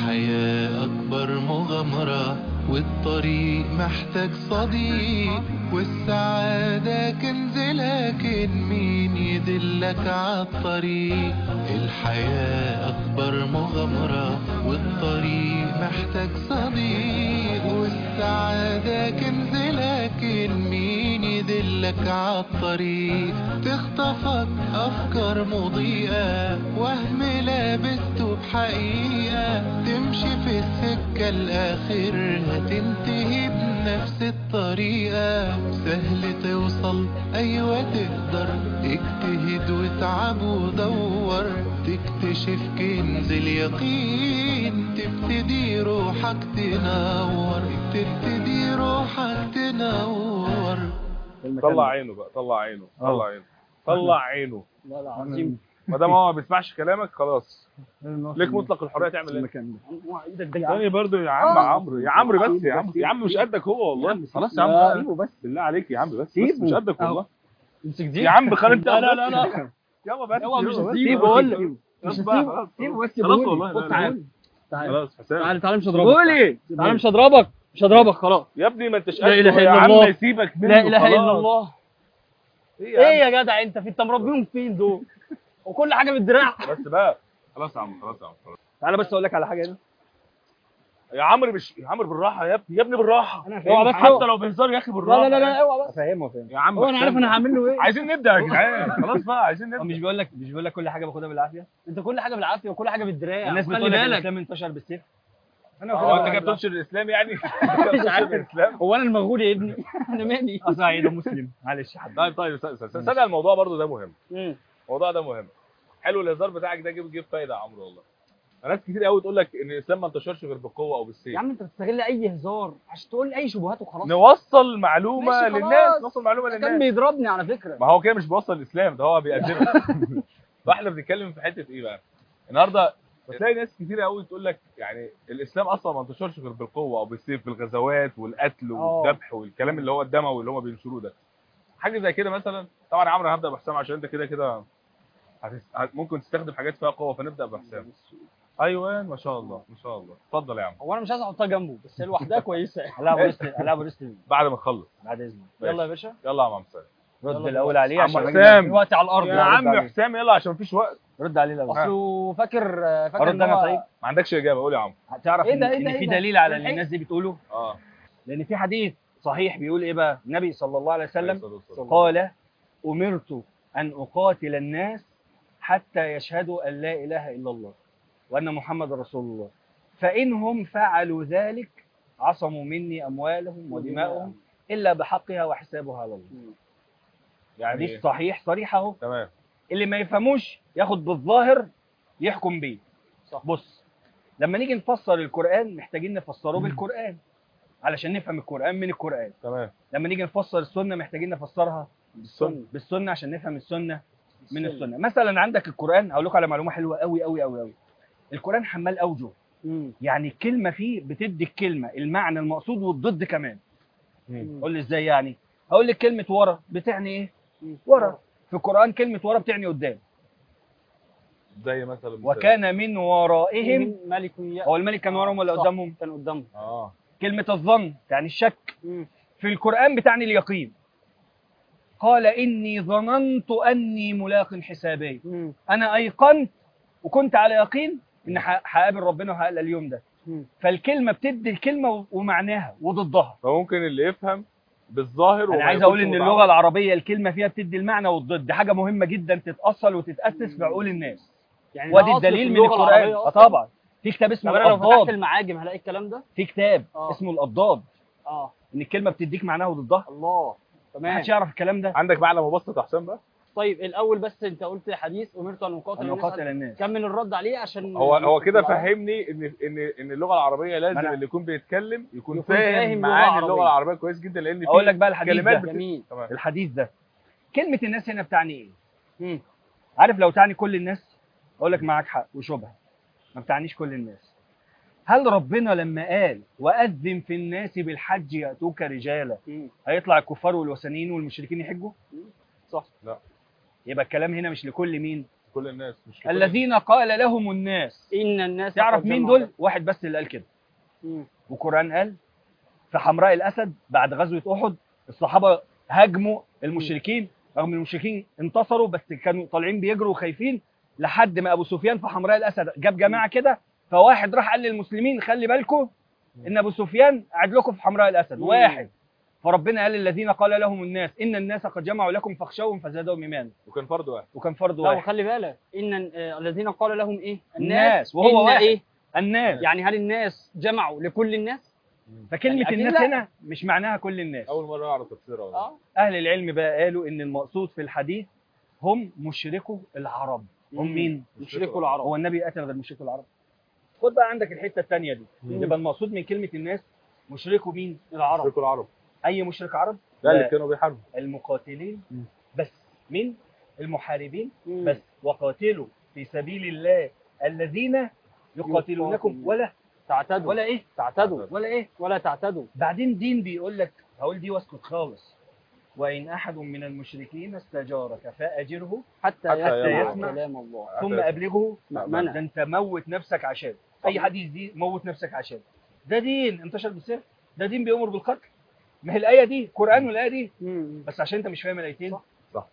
الحياة أكبر مغامرة والطريق محتاج صديق والسعادة كنز لكن مين يدلك عالطريق الحياة أكبر مغامرة والطريق محتاج صديق والسعادة كنز لكن مين يدلك عالطريق تخطفك أفكار مضيئة وهم لابسته بحقيقة تمشي في السكة الآخر هتنتهي بنفس الطريقة سهل توصل أيوة تقدر اجتهد واتعب ودور تكتشف كنز اليقين تبتدي روحك تنور تبتدي روحك تنور طلع عينه بقى طلع عينه طلع عينه طلع عينه لا لا عظيم ما دام هو ما بيسمعش كلامك خلاص ليك مطلق الحريه تعمل ايه المكان ده اوعى ايدك ده تاني برضه يا عم آه. عمرو يا عمرو بس يا عم يا عم مش قدك هو والله خلاص يا عم سيبه بس بالله عليك يا عم بس, بس سيبه. مش قدك والله امسك دي يا عم خلي انت لا لا لا لا يابا بس يابا مش يابا بس. هسيبه بقول لك خلاص مش بقى، هسيبه خلاص. سيبه بس خلاص بقول والله، لك. لا، بص لا. تعالى تعالى خلاص حسام تعالى تعالى مش هضربك قولي تعالى مش هضربك مش هضربك خلاص يا ابني ما انتش لا قده إله يا إلا عم الله. سيبك منه لا اله الا خلاص. الله ايه يا ايه يا جدع انت في انت مربيهم فين دول وكل حاجه بالدراع عم؟ بس بقى خلاص يا عم خلاص يا عم خلاص تعالى بس اقول لك على حاجه هنا يا عمرو مش يا عمرو بالراحه يا ابني يا ابني بالراحه انا اوعى بس فاهم حتى لو بهزار يا اخي لا بالراحه لا لا لا اوعى بس افهمه افهمه يا عم هو انا عارف انا هعمل له ايه عايزين نبدا يا جدعان خلاص بقى عايزين هو نبدا مش بيقول لك مش بيقول لك كل حاجه باخدها بالعافيه انت كل حاجه بالعافيه وكل حاجه بالدراع الناس خلي بتقول لك بالك الاسلام انتشر بالسيف انا هو انت جاي بتنشر الاسلام يعني مش عارف. الاسلام هو انا المغول يا ابني انا مالي اه صحيح ده مسلم معلش يا حبيبي طيب طيب استنى استنى استنى الموضوع برضو ده مهم مم. الموضوع ده مهم حلو الهزار بتاعك ده جيب جيب فايده يا عمرو والله ناس كتير قوي تقول لك ان الاسلام ما انتشرش غير بالقوه او بالسيف يا عم انت بتستغل اي هزار عشان تقول اي شبهات وخلاص نوصل معلومه ماشي خلاص. للناس نوصل معلومه كان للناس بيضربني على فكره ما هو كده مش بيوصل الاسلام ده هو بيقدمه فاحنا بنتكلم في حته ايه بقى النهارده بتلاقي ناس كتير قوي تقول لك يعني الاسلام اصلا ما انتشرش غير بالقوه او بالسيف بالغزوات والقتل اه. والذبح والكلام اللي هو الدموي اللي هم بينشروه ده حاجه زي كده مثلا طبعا يا عمرو هبدا بحسام عشان انت كده كده هتس... هت- ممكن تستخدم حاجات فيها قوه فنبدا بحسام ايوه ما شاء الله ما شاء الله اتفضل يا عم هو انا مش عايز احطها جنبه بس هي لوحدها كويسه هلعب ريست هلعب ريست بعد ما نخلص بعد اذنك يلا يا باشا يلا يا عم حسام رد يلا الاول عليه عم عشان الراجل- حسام. دلوقتي على الارض يا يعني. عم عليه. حسام يلا عشان مفيش وقت رد عليه الاول اصله فاكر فاكر ارد ان انا هو طيب ما عندكش اجابه قول يا عم هتعرف إيه ده، ان, إيه ده، إن إيه في ده؟ دليل على اللي إيه؟ الناس دي بتقوله اه لان في حديث صحيح بيقول ايه بقى النبي صلى الله عليه وسلم عليه الصلاة والسلام. قال امرت ان اقاتل الناس حتى يشهدوا ان لا اله الا الله وان محمد رسول الله فانهم فعلوا ذلك عصموا مني اموالهم ودماءهم الا بحقها وحسابها على الله يعني حديث صحيح صريح اهو تمام اللي ما يفهموش ياخد بالظاهر يحكم بيه صح. بص لما نيجي نفسر القرآن محتاجين نفسره بالقرآن علشان نفهم القرآن من القرآن تمام لما نيجي نفسر السنة محتاجين نفسرها بالسنة. بالسنة عشان نفهم السنة من السنة مثلا عندك القرآن هقول لكم على معلومة حلوة قوي قوي قوي قوي القرآن حمال أوجه مم. يعني الكلمة فيه بتدي الكلمة المعنى المقصود والضد كمان مم. قول لي ازاي يعني هقول لك كلمة ورا بتعني ايه مم. ورا في القرآن كلمة ورا بتعني قدام زي مثلا مثال. وكان من ورائهم ملك يأ هو الملك كان وراهم ولا صح. قدامهم كان قدامه اه كلمة الظن يعني الشك مم. في القرآن بتعني اليقين قال إني ظننت أني ملاق حسابي مم. أنا أيقنت وكنت على يقين إن ح- هقابل ربنا وهقابل اليوم ده مم. فالكلمة بتدي الكلمة ومعناها وضدها فممكن اللي يفهم بالظاهر أنا وما عايز يكونش أقول إن متعمق. اللغة العربية الكلمة فيها بتدي المعنى والضد دي حاجة مهمة جدا تتأصل وتتأسس في عقول الناس يعني ده وادي أصل الدليل في من اللغة القرآن العربية آه أصلاً؟ طبعا في كتاب اسمه طب انا لو فتحت الأضداد المعاجم هلاقي الكلام ده في كتاب آه. اسمه الأضداد اه إن الكلمة بتديك معناها وضدها الله ما تمام حدش يعرف الكلام ده عندك معنى مبسط يا حسام بقى طيب الاول بس انت قلت حديث امرت ان اقاتل أن الناس نقاتل الناس كمل الرد عليه عشان هو هو كده نطلع. فهمني ان ان ان اللغه العربيه لازم ما أنا- اللي يكون بيتكلم يكون, يكون فاهم فاهم لغة معاني عربية. اللغه العربيه كويس جدا لان في اقول لك بقى الحديث كلمات ده بت- جميل تمام الحديث ده كلمة الناس هنا بتعني ايه؟ مم. عارف لو تعني كل الناس اقول لك معاك حق وشبهة ما بتعنيش كل الناس هل ربنا لما قال وأذن في الناس بالحج يأتوك رجالا مم. هيطلع الكفار والوثنيين والمشركين يحجوا؟ صح لا يبقى الكلام هنا مش لكل مين؟ كل الناس مش لكل الذين قال لهم الناس ان الناس تعرف قد مين جمعوا دول واحد بس اللي قال كده مم. والقرآن قال في حمراء الأسد بعد غزوة أحد الصحابة هاجموا المشركين رغم ان المشركين انتصروا بس كانوا طالعين بيجروا وخايفين لحد ما أبو سفيان في حمراء الأسد جاب جماعة كده فواحد راح قال للمسلمين خلي بالكم إن أبو سفيان قاعد لكم في حمراء الأسد مم. واحد فربنا قال للذين قال لهم الناس إن الناس قد جمعوا لكم فاخشوهم فزادهم إيمانا وكان فرد واحد وكان فرض لا واحد وخلي بالك ان آه، الذين قال لهم ايه الناس، وهو إن واحد. ايه الناس يعني هل الناس جمعوا لكل الناس فكلمة يعني أكيد الناس لا. هنا مش معناها كل الناس اول مره اعرف تفسيرها والله. اه أهل العلم بقى قالوا إن المقصود في الحديث هم مشركوا العرب هم مم. مين؟ مشركوا العرب هو النبي قتل غير مشركوا العرب خد بقى عندك الحتة الثانية دي مم. يبقى المقصود من كلمة الناس مشركوا مين؟ العرب مشركوا العرب أي مشرك عرب؟ لا اللي لا. كانوا بيحاربوا المقاتلين مم. بس مين؟ المحاربين مم. بس وقاتلوا في سبيل الله الذين يقاتلونكم يقاتلون. ولا تعتدوا ولا ايه؟ تعتدوا ولا ايه؟ ولا تعتدوا بعدين دين بيقول لك هقول دي واسكت خالص وإن أحد من المشركين استجارك فأجره حتى, حتى يسمع يسمع. كلام الله ثم أبلغه مأمنة. ده أنت موت نفسك عشان أي حديث دي موت نفسك عشان ده دين انتشر بالسيف ده دين بيأمر بالقتل ما هي الآية دي قرآن والآية دي مم. بس عشان أنت مش فاهم الآيتين صح.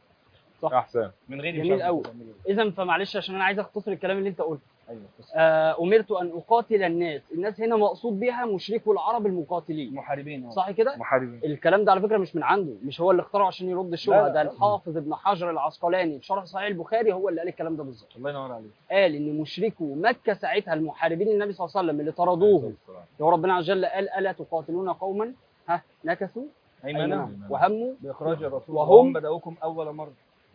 صح احسن من غير جميل مشاهدة. أوي. اذا فمعلش عشان انا عايز اختصر الكلام اللي انت قلته أيوه بس آه امرت ان اقاتل الناس الناس هنا مقصود بها مشركو العرب المقاتلين محاربين أهو. صح كده محاربين الكلام ده على فكره مش من عنده مش هو اللي اخترعه عشان يرد الشبهه لا، ده لا. الحافظ ابن حجر العسقلاني في شرح صحيح البخاري هو اللي قال الكلام ده بالظبط الله ينور عليك قال ان مشركو مكه ساعتها المحاربين النبي صلى الله عليه وسلم اللي طردوهم هو ربنا عز وجل قال الا تقاتلون قوما ها نكثوا أيمن ايمانهم وهموا بإخراج الرسول وهم- وهم بدأوكم أول مرة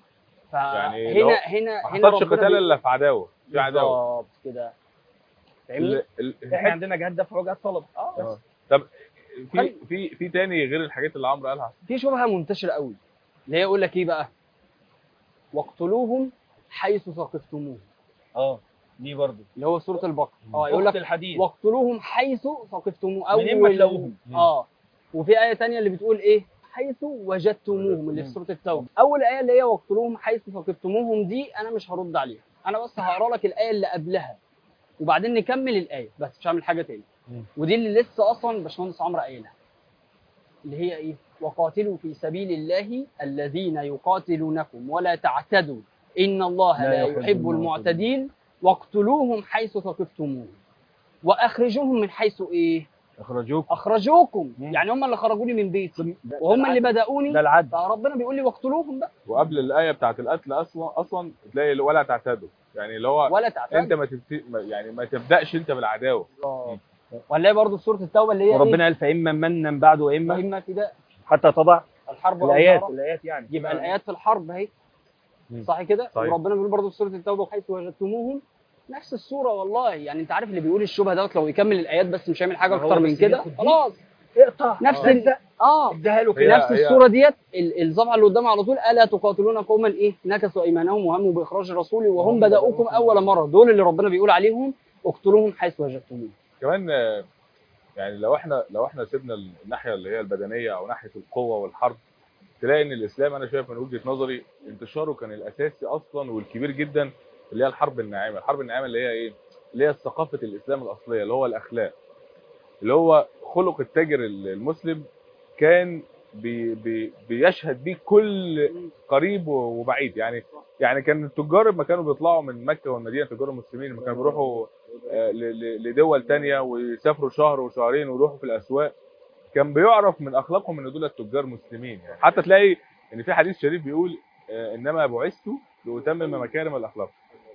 يعني لو- فهنا هنا ما هنا حصلش ربنا قتال بيقول- الا في عداوه في عداوه بالظبط كده فاهمني؟ ال- ال- إحنا عندنا جهاد دفع وجهاد طلب اه آه. طب في في في تاني غير الحاجات اللي عمرو قالها في شبهه منتشره قوي اللي هي يقول لك ايه بقى واقتلوهم حيث ثقفتموهم اه دي برضه اللي هو سوره البقره اه يقول أخت لك الحديث واقتلوهم حيث ثقفتموه منين ما اول تلاقوهم. اه وفي ايه تانية اللي بتقول ايه حيث وجدتموهم اللي في مم. سوره التوبه اول ايه اللي هي واقتلوهم حيث ثقفتموهم دي انا مش هرد عليها انا بس هقرا لك الايه اللي قبلها وبعدين نكمل الايه بس مش هعمل حاجه تاني مم. ودي اللي لسه اصلا باشمهندس عمرو قايلها اللي هي ايه وقاتلوا في سبيل الله الذين يقاتلونكم ولا تعتدوا ان الله لا لا يحب يحب المعتدين واقتلوهم حيث ثقفتموهم واخرجوهم من حيث ايه اخرجوك اخرجوكم مم. يعني هم اللي خرجوني من بيتي ده- وهم ده اللي العدل. بدأوني ده العدل فربنا بيقول لي واقتلوهم بقى وقبل الايه بتاعت القتل اصلا اصلا تلاقي اللي ولا تعتدوا يعني اللي هو ولا تعتدوا انت ما تبت... ما- يعني ما تبداش انت بالعداوه وهنلاقي برضه في سوره التوبه اللي هي وربنا قال فإما منا بعد ايه وإما اما فداء حتى تضع الحرب الآيات أوزارها. الآيات يعني يبقى الايات في الحرب اهي مم. صح كده صحيح. وربنا بيقول برضه في سوره التوبه حيث وجدتموهم نفس الصوره والله يعني انت عارف اللي بيقول الشبهه دوت لو يكمل الايات بس مش هيعمل حاجه ما هو اكتر من بس كده ياخد دي. خلاص اقطع نفس آه. ال... اه اديها له هي- كده نفس الصوره ديت ال- الصفحه اللي قدامها على طول الا تقاتلون قوما ايه نكثوا ايمانهم وهموا باخراج الرسول وهم وهم بداوكم بدأوكم اول مره دول اللي ربنا بيقول عليهم اقتلوهم حيث وجدتموهم كمان آه، يعني لو احنا لو احنا سيبنا الناحيه اللي هي البدنيه او ناحيه القوه والحرب تلاقي ان الاسلام انا شايف من وجهه نظري انتشاره كان الاساسي اصلا والكبير جدا اللي هي الحرب الناعمه الحرب الناعمه اللي هي ايه اللي هي ثقافه الاسلام الاصليه اللي هو الاخلاق اللي هو خلق التاجر المسلم كان بي بي بيشهد بيه كل قريب وبعيد يعني يعني كان التجار لما كانوا بيطلعوا من مكه والمدينه تجار المسلمين لما كانوا بيروحوا آه، ل- ل- لدول تانية ويسافروا شهر وشهرين ويروحوا في الاسواق كان بيعرف من اخلاقهم ان دول التجار مسلمين يعني حتى تلاقي ان في حديث شريف بيقول آه، انما بعثت لاتمم مكارم الاخلاق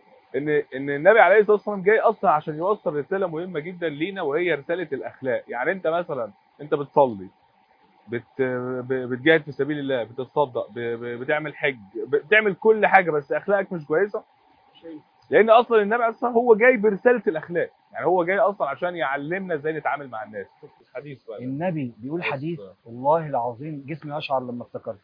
ان ان النبي عليه الصلاه والسلام جاي اصلا عشان يوصل رساله مهمه جدا لينا وهي رساله الاخلاق يعني انت مثلا انت بتصلي بت ب- بتجاهد في سبيل الله بتتصدق ب- ب- بتعمل حج بتعمل كل حاجه بس اخلاقك مش كويسه لان اصلا النبي عليه الصلاه والسلام هو جاي برساله الاخلاق يعني هو جاي اصلا عشان يعلمنا ازاي نتعامل مع الناس حديث بقى النبي بيقول عليه حديث الصلاة والله العظيم جسمي اشعر لما افتكرت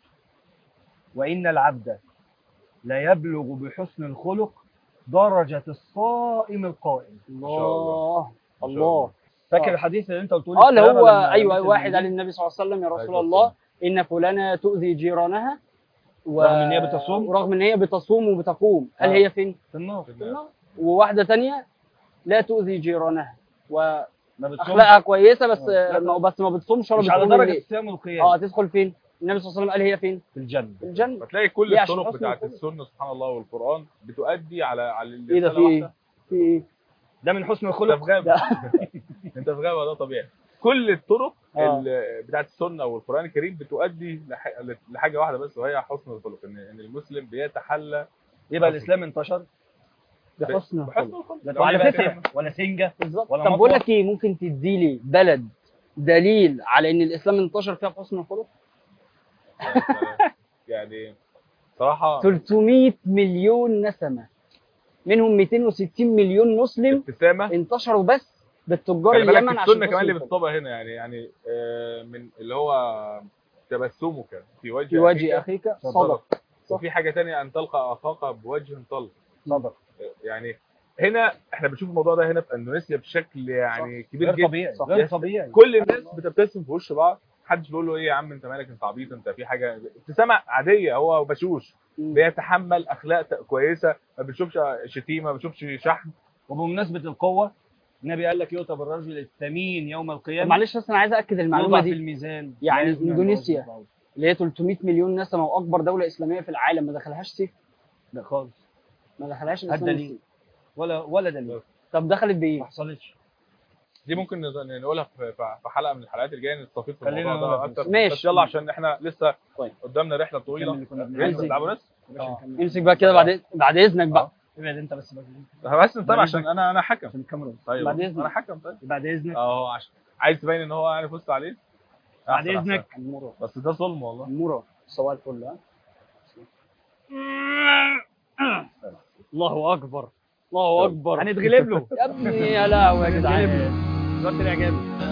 وان العبد لا يبلغ بحسن الخلق درجة الصائم القائم الله ما شاء الله فاكر آه. الحديث اللي انت قلته لي اه اللي السلامة هو لما ايوه رميت واحد قال المنديل؟ للنبي صلى الله عليه وسلم يا رسول عليه الله ان فلانه تؤذي جيرانها و... رغم إن هي بتصوم؟ ورغم ان هي بتصوم وبتقوم هل آه. هي فين؟ في النار في في النار. النار وواحده تانية لا تؤذي جيرانها ما بتصوم واخلاقها كويسه بس آه. ما بس ما بتصومش ولا مش على بتقوم درجه الليل. الصيام والقيام اه تدخل فين؟ النبي صلى الله عليه وسلم قال هي فين؟ في الجنه في الجنه فتلاقي كل ليه؟ عشان الطرق حسن بتاعت الخلق. السنه سبحان الله والقران بتؤدي على على ايه ده في الرسالة ايه؟ واحدة. في ايه؟ ده من حسن انت الخلق في غابه انت في غابه ده طبيعي كل الطرق آه. ال- بتاعت السنه والقران الكريم بتؤدي لح- لحاجه واحده بس وهي حسن الخلق ان ان المسلم بيتحلى يبقى الاسلام انتشر بحسن بحسن الخلق الخلق لا لو على أنت فكره فاهم- ولا سنجه بالظبط ولا طب بقول مطوة. لك ايه ممكن تدي لي بلد دليل على ان الاسلام انتشر فيها بحسن الخلق يعني صراحه 300 مليون نسمه منهم 260 مليون مسلم ابتسامه انتشروا بس بالتجار خلي بالك اليمن عشان السنه كمان حسن اللي الخلق. بتطبق هنا يعني يعني آه، من اللي هو تبسمك في وجه في وجه أخيك اخيك صدق صح. وفي حاجه تانية ان تلقى اخاك بوجه طلق صدق يعني هنا احنا بنشوف الموضوع ده هنا في اندونيسيا بشكل يعني كبير غير جدا طبيعي صح. غير طبيعي كل الناس بتبتسم في وش بعض محدش بيقول له ايه يا عم انت مالك انت عبيط انت في حاجه ابتسامه عاديه هو بشوش مم. بيتحمل اخلاق ت- كويسه ما بيشوفش شتيمه ما بيشوفش شحن وبمناسبه القوه النبي قال لك يؤتى بالرجل الثمين يوم طب القيامه معلش بس انا عايز اكد المعلومه يوضع في دي الميزان يعني لازم إندونيسيا. يبقى موجود. اللي هي 300 مليون نسمه واكبر دوله اسلاميه في العالم ما دخلهاش سيف لا خالص ما دخلهاش هات الاسلام دليل. سيف ولا ولا دليل طب دخلت ما بايه؟ حصلتش دي ممكن نز- نقولها في في حلقه من الحلقات الجايه نستفيد في خلينا الموضوع ده نقولها في اكتر ماشي. بس يلا عشان احنا لسه طيب. قدامنا رحله كمل طويله اللي كنا لسه بنعمله. بتلعبوا ناس يا باشا آه. نكمل. امسك بقى كده بعد بعد اذنك بقى ابعد انت بس بقى بس انت عشان انا انا حكم عشان الكاميرا طيب بعد إذنك. انا حكم طيب بعد اذنك اه عشان عايز تبين ان هو يعني فزت عليه بعد أحسن، اذنك عموره أحسن. بس ده ظلم والله عموره صباح الفل ها الله اكبر الله اكبر هنتغلب له يا ابني يا لهوي يا هنتغلب جدعان له وزاره الاعجاب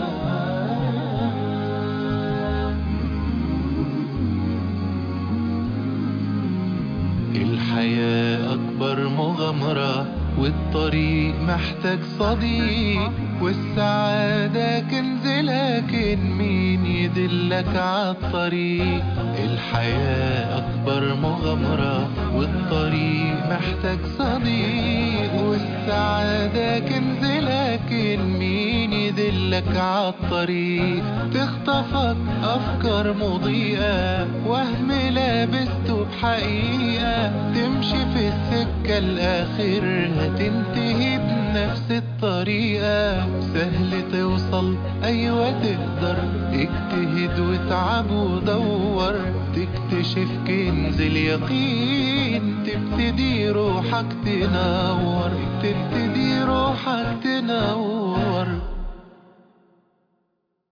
الحياة أكبر مغامرة والطريق محتاج صديق والسعادة كنز لكن مين يدلك عالطريق الحياة أكبر مغامرة والطريق محتاج صديق والسعادة كنز لكن مين يدلك عالطريق تخطفك أفكار مضيئة وهم لابسته بحقيقة تمشي في السكة الآخر هتنتهي بنفس الطريقة سهل توصل أيوة تقدر اجتهد واتعب ودور تكتشف كنز اليقين تبتدي روحك تنور تبتدي